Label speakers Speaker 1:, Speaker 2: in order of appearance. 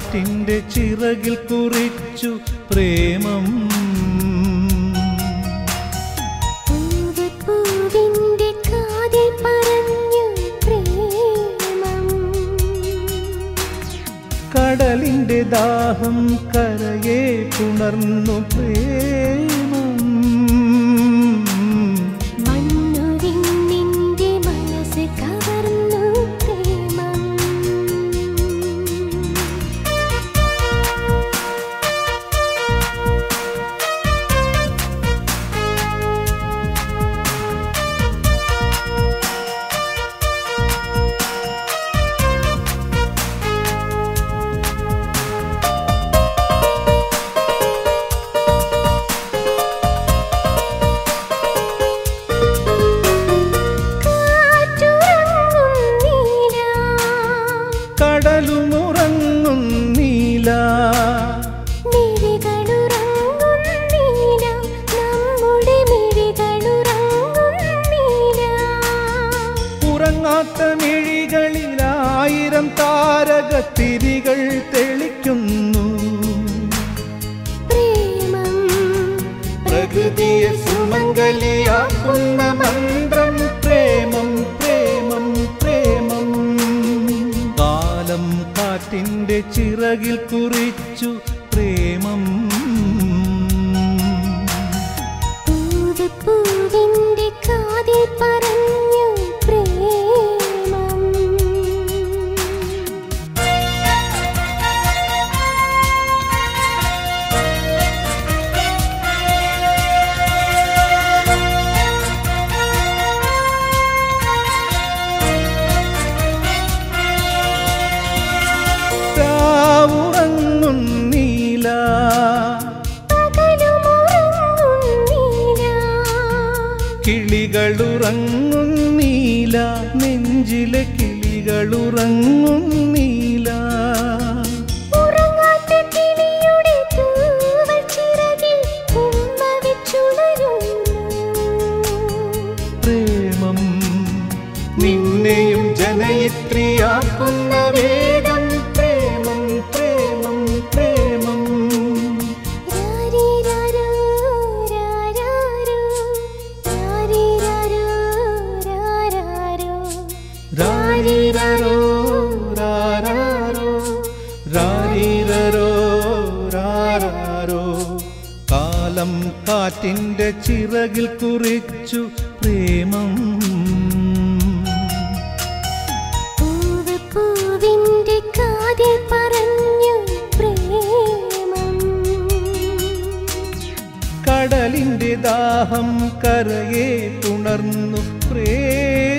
Speaker 1: കാറ്റിന്റെ ചിറകിൽ കുറിച്ചു പ്രേമം
Speaker 2: പൂവ് പൂവിന്റെ കാതിൽ പറഞ്ഞു പ്രേമം
Speaker 1: കടലിന്റെ ദാഹം കരയെ പുണർന്നു പ്രേമം
Speaker 2: മണ്ണുവിണ്ണിന്റെ മനസ്സ് കവർന്നു പ്രേമം കാറ്റുറങ്ങുന്നില്ല
Speaker 1: കടലുമുറങ്ങും നീല
Speaker 2: മിഴികളുറങ്ങുന്നില്ല നമ്മുടെ മിഴികളുറങ്ങുന്നില്ല
Speaker 1: ഉറങ്ങാത്ത മിഴികളിലായിരം താരകത്തിരികൾ തെളിക്കുന്നു
Speaker 2: പ്രേമം
Speaker 1: പ്രകൃതിയെ സുമംഗലിയാക്കുന്ന മന്ത്രം പ്രേമം പ്രേമം പ്രേമം കാലം കാറ്റിന്റെ ചിറകിൽ കുറിച്ചു പ്രേമം
Speaker 2: പൂവ് പൂവിന്റെ കാതിൽ പറഞ്ഞു പ്രേമം
Speaker 1: രാവുറങ്ങും നീല
Speaker 2: പകലുമുറങ്ങുന്നില്ല
Speaker 1: കിളികളുറങ്ങും നീല നെഞ്ചിലെ കിളികളുറങ്ങും നീല
Speaker 2: ഉറങ്ങാത്ത കിളിയുടെ തൂവൽ ചിറകിൽ ഉമ്മ വെച്ചുണരുന്നു
Speaker 1: പ്രേമം നിന്നെയും ജനയിത്രിയാക്കുന്ന വേഗം പ്രേമം പ്രേമം പ്രേമം
Speaker 2: രാരിരാരോ, രാരാരോ, രാരിരാരോ, രാരാരോ.
Speaker 1: രാരീരരോ രാരാരോ രാരീരരോ രാരാരോ കാലം കാറ്റിന്റെ ചിറകിൽ കുറിച്ചു പ്രേമം
Speaker 2: പൂവ് പൂവിന്റെ കാതിൽ പറഞ്ഞു പ്രേമം
Speaker 1: കടലിന്റെ ദാഹം കരയെ തുണർന്നു പ്രേമം